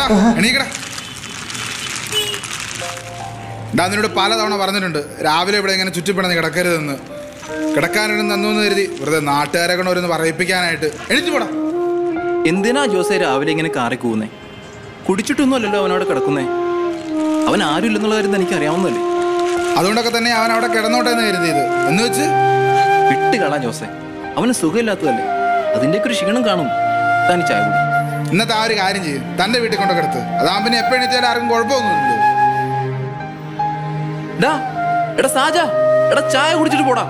എടാ എണീക്കടാ ഡാ നിന്നോട് പലതവണ പറഞ്ഞിട്ടുണ്ട് രാവിലെ ഇവിടെ ഇങ്ങനെ ചുറ്റിപ്പിടന്ന് കിടക്കരുതെന്ന് കിടക്കാനൊരു തന്നു എന്ന് കരുതി വെറുതെ നാട്ടുകാരെ കൊണ്ട് ഓരോന്ന് പറയിപ്പിക്കാനായിട്ട് എണീറ്റ് പോടാ എന്തിനാ ജോസെ രാവിലെ ഇങ്ങനെ കാറി കൂവുന്നേ കുടിച്ചിട്ടൊന്നുമല്ലല്ലോ അവനവിടെ കിടക്കുന്നേ അവൻ ആരും ഇല്ലെന്നുള്ള കാര്യം എനിക്ക് അറിയാവുന്നതല്ലേ അതുകൊണ്ടൊക്കെ തന്നെ അവൻ അവിടെ കിടന്നോട്ടെ എന്ന് കരുതിയത് എന്ന് വെച്ച് വിട്ട് കളാ ജോസെ അവന് സുഖമില്ലാത്തതല്ലേ അതിൻ്റെയൊക്കെ ഒരു ക്ഷീണം കാണും താൻ ഈ ചായ കുടി ഇന്നത്തെ ആ ഒരു കാര്യം ചെയ്യും തന്റെ വീട്ടിൽ കൊണ്ട് കിടത്ത് അതാകുമ്പോ പിന്നെ എപ്പോഴും എണീറ്റാലും ആർക്കും കുഴപ്പമൊന്നുമില്ലല്ലോ ഡാ എടാ സാജ എടാ ചായ കുടിച്ചിട്ട് പോടാ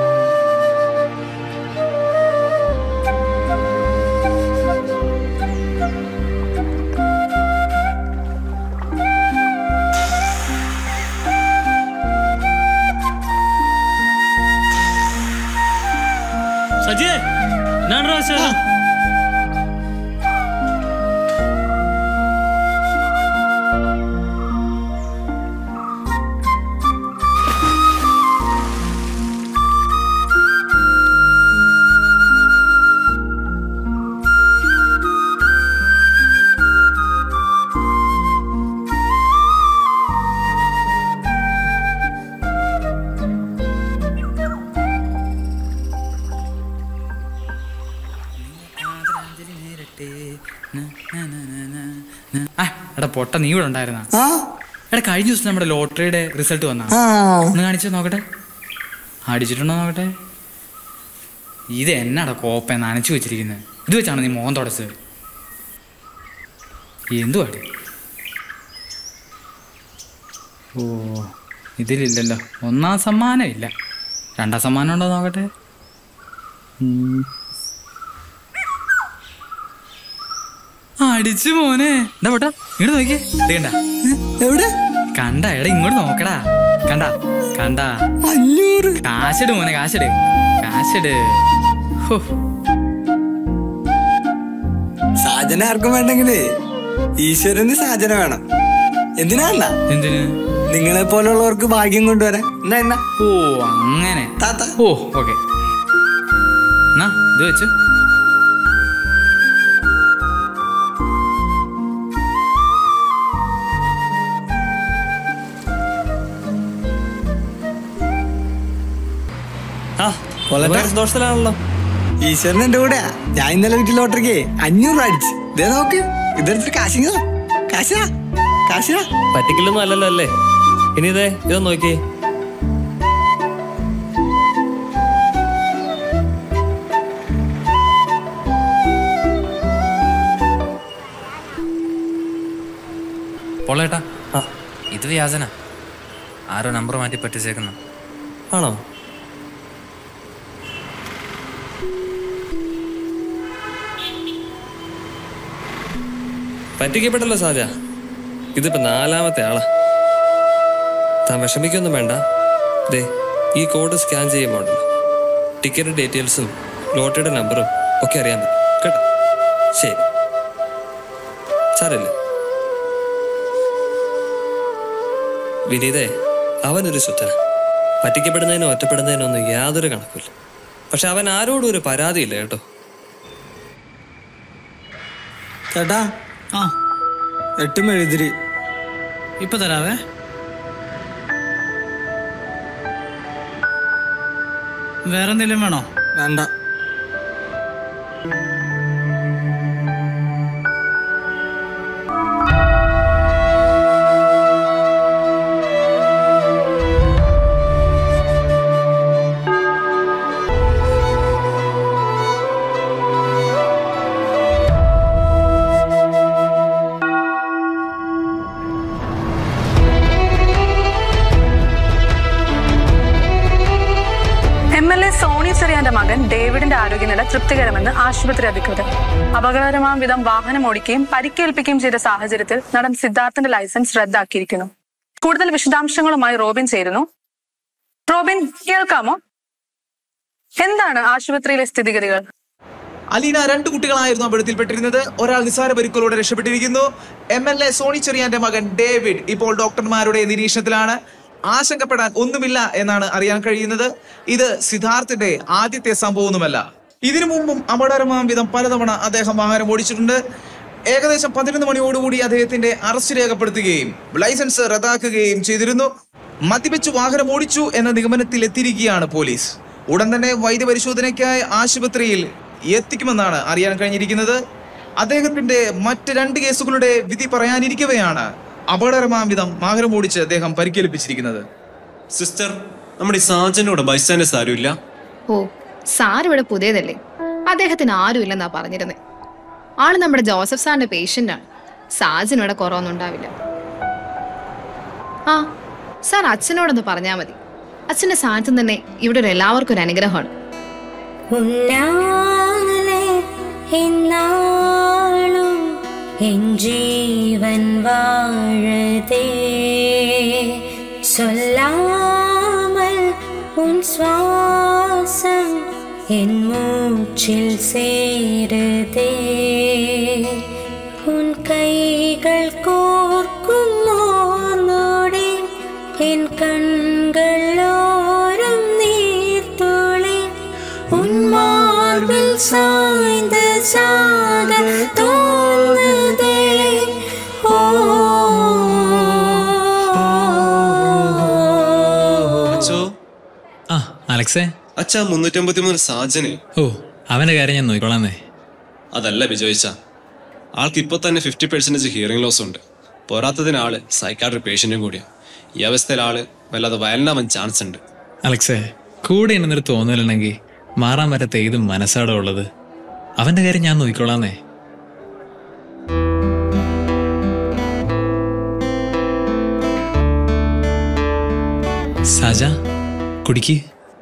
സജിയെ എന്നാണ് പ്രാവശ്യം ആ, എടാ പൊട്ട നീ ഇവിടെ ഉണ്ടായിരുന്ന എടാ കഴിഞ്ഞ ദിവസം നമ്മുടെ ലോട്ടറിയുടെ റിസൾട്ട് വന്നാ ഒന്ന് കാണിച്ചു നോക്കട്ടെ അടിച്ചിട്ടുണ്ടോ നോക്കട്ടെ ഇത് എന്നാടാ കോപ്പ നനച്ചു വെച്ചിരിക്കുന്നത് ഇത് വെച്ചാണ് നീ മോൻ തുടച്ചത് എന്തുവാടി ഓ ഇതിലില്ലല്ലോ ഒന്നാം സമ്മാനം ഇല്ല രണ്ടാം സമ്മാനം ഉണ്ടോ നോക്കട്ടെ ഉം. അടിച്ചു മോനെ എന്താ പൊട്ടാ ഇങ്ങോട്ട് നോക്കിയേ ഇത് കണ്ട എവിടെ കണ്ട എടാ ഇങ്ങോട്ട് നോക്കടാ കണ്ട കണ്ട അഞ്ഞൂറ് കാശിട് മോനെ കാശിട് കാശിട് ഹോ സാധന ആർക്കും വേണ്ടെങ്കിലേ ഈശ്വരന് സാധന വേണം എന്തിനാ എന്നാ എന്തിന് നിങ്ങളെ പോലുള്ളവർക്ക് ഭാഗ്യം കൊണ്ടുവരാൻ എന്നാ എന്നാ ഓ അങ്ങനെ താത്ത ഓ ഓക്കെ എന്നാ ഇത് വെച്ചു ആ വളരെ സന്തോഷത്തിലാണല്ലോ ഈശ്വരൻ എന്റെ കൂടെയാ ഞാൻ ഇന്നലെ വീട്ടിൽ ലോട്ടറിക്ക് അഞ്ഞൂറ് രൂപ അടിച്ച് ഇതേ നോക്ക് ഇതെടുത്തിട്ട് കാശിങ്ങ കാശാ കാശാ പറ്റിക്കലൊന്നും അല്ലല്ലോ അല്ലേ ഇനി ഇതേ ഇതൊന്ന് നോക്കി പൊള്ളേട്ടാ ആ ഇത് വ്യാജന ആരോ നമ്പർ മാറ്റി പറ്റിച്ചേക്കുന്നു ആണോ പറ്റിക്കപ്പെട്ടല്ലോ സാജ ഇതിപ്പോ നാലാമത്തെ ആളാ താൻ വിഷമിക്കൊന്നും വേണ്ട ദേ ഈ കോഡ് സ്കാൻ ചെയ്യുമ്പോൾ ടിക്കറ്റ് ഡീറ്റെയിൽസും ലോട്ടറിയുടെ നമ്പറും ഒക്കെ അറിയാൻ പറ്റും കേട്ടോ ശരി സാരല്ലേ വിനീതേ അവനൊരു ശുദ്ധന പറ്റിക്കപ്പെടുന്നതിനോ ഒറ്റപ്പെടുന്നതിനോ ഒന്നും യാതൊരു കണക്കില്ല പക്ഷെ അവൻ ആരോടും ഒരു പരാതിയില്ല കേട്ടോ ചേട്ടാ ആ എട്ടും എഴുതിരി ഇപ്പൊ തരാവേ വേറെ എന്തെങ്കിലും വേണോ വേണ്ട എം എൽ എ സോണി ചെറിയാന്റെ മകൻ ഡേവിഡിന്റെ ആരോഗ്യനില തൃപ്തികരമെന്ന് ആശുപത്രി അധികൃതർ അപകടകരമാം വിധം വാഹനം ഓടിക്കുകയും പരിക്കേൽപ്പിക്കുകയും ചെയ്ത സാഹചര്യത്തിൽ നടൻ സിദ്ധാർത്ഥന്റെ ലൈസൻസ് റദ്ദാക്കിയിരിക്കുന്നു കൂടുതൽ വിശദാംശങ്ങളുമായി റോബിൻ ചേരുന്നു റോബിൻ കേൾക്കാമോ എന്താണ് ആശുപത്രിയിലെ സ്ഥിതിഗതികൾ അലീന രണ്ട് കുട്ടികളായിരുന്നു അപകടത്തിൽപ്പെട്ടിരുന്നത് ഒരാൾ നിസ്സാര പരിക്കുകളോടെ രക്ഷപ്പെട്ടിരിക്കുന്നു എം എൽ എ സോണി ചെറിയാന്റെ മകൻ ഡേവിഡ് ഇപ്പോൾ ഡോക്ടർമാരുടെ നിരീക്ഷണത്തിലാണ് ആശങ്കപ്പെടാൻ ഒന്നുമില്ല എന്നാണ് അറിയാൻ കഴിയുന്നത് ഇത് സിദ്ധാർത്ഥിന്റെ ആദ്യത്തെ സംഭവമൊന്നുമല്ല ഇതിനു മുമ്പും അപകടകരമാം വിധം പലതവണ അദ്ദേഹം വാഹനം ഓടിച്ചിട്ടുണ്ട് ഏകദേശം പതിനൊന്ന് മണിയോടുകൂടി അദ്ദേഹത്തിന്റെ അറസ്റ്റ് രേഖപ്പെടുത്തുകയും ലൈസൻസ് റദ്ദാക്കുകയും ചെയ്തിരുന്നു മദ്യപിച്ച് വാഹനം ഓടിച്ചു എന്ന നിഗമനത്തിൽ എത്തിയിരിക്കുകയാണ് പോലീസ് ഉടൻ തന്നെ വൈദ്യപരിശോധനയ്ക്കായി ആശുപത്രിയിൽ എത്തിക്കുമെന്നാണ് അറിയാൻ കഴിഞ്ഞിരിക്കുന്നത് അദ്ദേഹത്തിന്റെ മറ്റ് രണ്ട് കേസുകളുടെ വിധി പറയാനിരിക്കവെയാണ് അപകടകരമാം വിധം വാഹനം ഓടിച്ച് അദ്ദേഹം പരിക്കേൽപ്പിച്ചിരിക്കുന്നത് സിസ്റ്റർ നമ്മുടെ ഈ സാജനോട് ബൈസ്റ്റാൻഡേഴ്സ് ആരുമില്ല ഓ സാർ ഇവിടെ പുതിയതല്ലേ അദ്ദേഹത്തിന് ആരുമില്ലെന്നാ പറഞ്ഞിരുന്നത് ആള് നമ്മുടെ ജോസഫ് സാറിന്റെ പേഷ്യന്റ് ആണ് സാജിന് ഇവിടെ കുറവൊന്നും ഉണ്ടാവില്ല ആ സാർ അച്ഛനോടൊന്ന് പറഞ്ഞാൽ മതി അച്ഛന്റെ സാന്നിധ്യം തന്നെ ഇവിടെ ഒരു എല്ലാവർക്കും ഒരു അനുഗ്രഹമാണ് ഉന്നാലെ എന്നാളും എൻ ജീവൻ വാഴതേ சொல்லாமல் உன் சுவாசம் என் மூச்சில் சேருதே உன் கைகள் கோர்க்கும் ஓர் நொடி என் கண்களோரம் நீர்த்துளி உன் மார்பில் சாய்ந்த சாக தோன்றுதே ஓ അച്ചോ ആ അലക്സേ അച്ഛാ മുന്നൂറ്റമ്പത്തി മൂന്ന് സാജന് ഓ അവന്റെ കാര്യം ഞാൻ നോക്കിക്കോളാന്നേ അതല്ല ബിജോയിച്ച ആൾക്ക് ഇപ്പൊ തന്നെ ഫിഫ്റ്റി പെർസെന്റേജ് ഹിയറിംഗ് ലോസ് ഉണ്ട് പോരാത്തതിന് ആള് സൈക്കാട്രി പേഷ്യന്റും കൂടിയാ ഈ അവസ്ഥയിൽ ആള് വല്ലാതെ വയലിനാവാൻ ചാൻസ് ഉണ്ട് അലക്സേ കൂടെ എന്നൊരു തോന്നലുണ്ടെങ്കിൽ മാറാൻ പറ്റാത്ത ഏത് മനസ്സാടോ ഉള്ളത് അവന്റെ കാര്യം ഞാൻ നോക്കിക്കോളാന്നേ സാജ കുടിക്ക്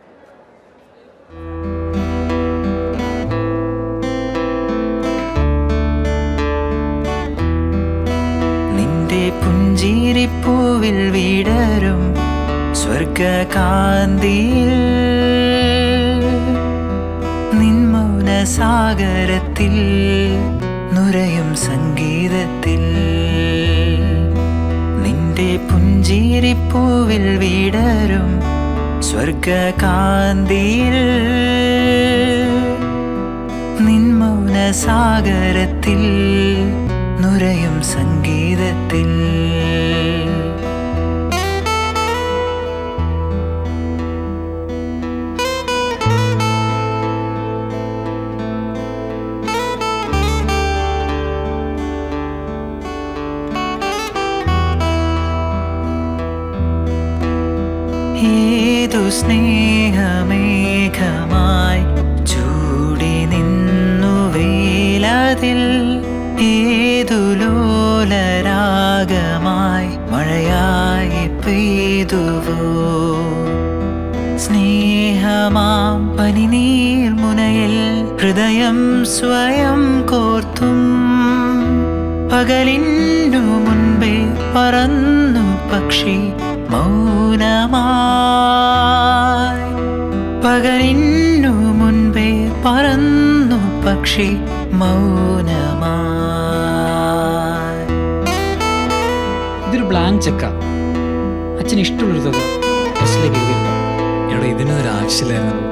നിന്റെ പുഞ്ചിരിപ്പൂവിൽ വിടരും സ്വർഗകാന്തിയിൽ നിൻമൗന സാഗരത്തിൽ നുരയും സംഗീതത്തിൽ നിന്റെ പുഞ്ചിരിപ്പൂവിൽ വിടരും സ്വർഗകാന്തിയിൽ നിൻമൗന സാഗരത്തിൽ നുരയും സംഗീതത്തിൽ ഏതു സ്നേഹമേഘമായി ചൂടി നിന്നു വേലതിൽ ഏതു ലോലരാഗമായി മഴയായി പെയ്തുവോ സ്നേഹമാം പനിനീർമുനയിൽ ഹൃദയം സ്വയം കോർത്തും പകലിന്നു മുൻപേ പറന്നു പക്ഷി മൗനമായി പകലിന്നു മുൻപേ പറന്നു പക്ഷി മൗനമായി ഇതൊരു ബ്ലാങ്ക് ചെക്ക അച്ഛന് ഇഷ്ടമുള്ളൊരു തുക ടെസ്റ്റിലേക്ക് എഴുതിയെടുക്കാം എടാ ഇതിനൊരു ആവശ്യമില്ലായിരുന്നു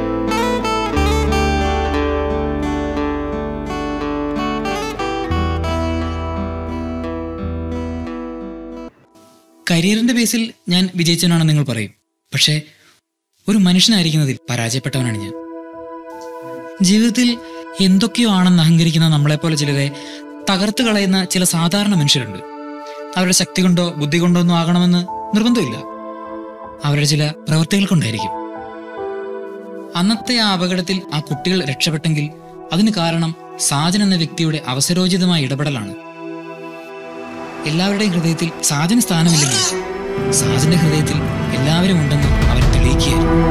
കരിയറിന്റെ ബേസിൽ ഞാൻ വിജയിച്ചവനാണെന്ന് നിങ്ങൾ പറയും പക്ഷേ ഒരു മനുഷ്യനായിരിക്കുന്നതിൽ പരാജയപ്പെട്ടവനാണ് ഞാൻ ജീവിതത്തിൽ എന്തൊക്കെയോ ആണെന്ന് അഹങ്കരിക്കുന്ന നമ്മളെപ്പോലെ ചിലരെ തകർത്ത് കളയുന്ന ചില സാധാരണ മനുഷ്യരുണ്ട് അവരുടെ ശക്തി കൊണ്ടോ ബുദ്ധി കൊണ്ടോ ഒന്നും ആകണമെന്ന് നിർബന്ധമില്ല അവരുടെ ചില പ്രവൃത്തികൾ കൊണ്ടായിരിക്കും അന്നത്തെ ആ അപകടത്തിൽ ആ കുട്ടികൾ രക്ഷപ്പെട്ടെങ്കിൽ അതിന് കാരണം സാജൻ എന്ന വ്യക്തിയുടെ അവസരോചിതമായ ഇടപെടലാണ് എല്ലാവരുടെയും ഹൃദയത്തിൽ സാജന് സ്ഥാനമില്ലെങ്കിൽ സാജന്റെ ഹൃദയത്തിൽ എല്ലാവരും ഉണ്ടെന്ന് അവർ തെളിയിക്കുകയായിരുന്നു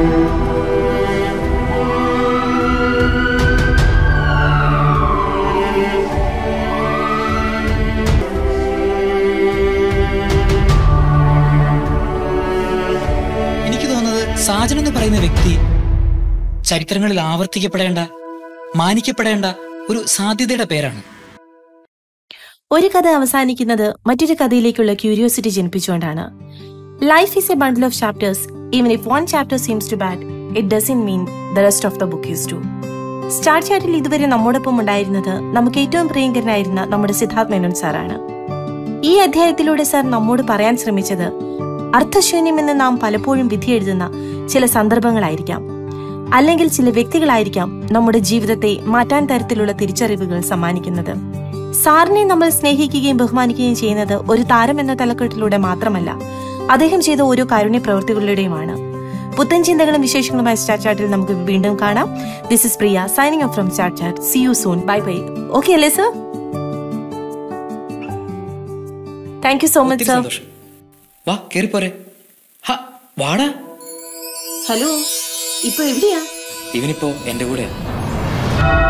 എനിക്ക് തോന്നുന്നത് സാജൻ എന്ന് പറയുന്ന വ്യക്തി ചരിത്രങ്ങളിൽ ആവർത്തിക്കപ്പെടേണ്ട മാനിക്കപ്പെടേണ്ട ഒരു സാധ്യതയുടെ പേരാണ് ഒരു കഥ അവസാനിക്കുന്നത് മറ്റൊരു കഥയിലേക്കുള്ള ക്യൂരിയോസിറ്റി ജനിപ്പിച്ചുകൊണ്ടാണ് life is a bundle of chapters even if one chapter seems too bad it doesn't mean the rest of the book is to Star ചാറ്റിൽ ഇതുവരെ നമ്മോടൊപ്പം ഉണ്ടായിരുന്നത് നമുക്ക് ഏറ്റവും പ്രിയങ്കരനായിരുന്ന നമ്മുടെ സിദ്ധാർത്ഥ് മേനോൻ സാറാണ് ഈ അധ്യായത്തിലൂടെ സാർ നമ്മോട് പറയാൻ ശ്രമിച്ചത് അർത്ഥശൂന്യമെന്ന് നാം പലപ്പോഴും വിധി എഴുതുന്ന ചില സന്ദർഭങ്ങളായിരിക്കാം അല്ലെങ്കിൽ ചില വ്യക്തികളായിരിക്കാം നമ്മുടെ ജീവിതത്തെ മാറ്റാൻ തരത്തിലുള്ള തിരിച്ചറിവുകൾ സമ്മാനിക്കുന്നത് സാറിനെ നമ്മൾ സ്നേഹിക്കുകയും ബഹുമാനിക്കുകയും ചെയ്യുന്നത് ഒരു താരം എന്ന തലക്കെട്ടിലൂടെ മാത്രമല്ല അദ്ദേഹം ചെയ്ത ഓരോ കാരുണ്യ പ്രവൃത്തികളിലൂടെയുമാണ് പുത്തൻ ചിന്തകളും വിശേഷങ്ങളുമായി സ്റ്റാർ ചാറ്റിൽ നമുക്ക് വീണ്ടും കാണാം this is Priya signing off from Star Chat see you soon bye bye okay അല്ലേ sir thank you so much ഒത്തിരി സർ സന്തോഷം വാ കേറിപ്പോരെ ഹാ വാടാ ഹലോ ഇപ്പൊ എവിടെയാ ഇവനിപ്പോ എന്റെ കൂടെയാ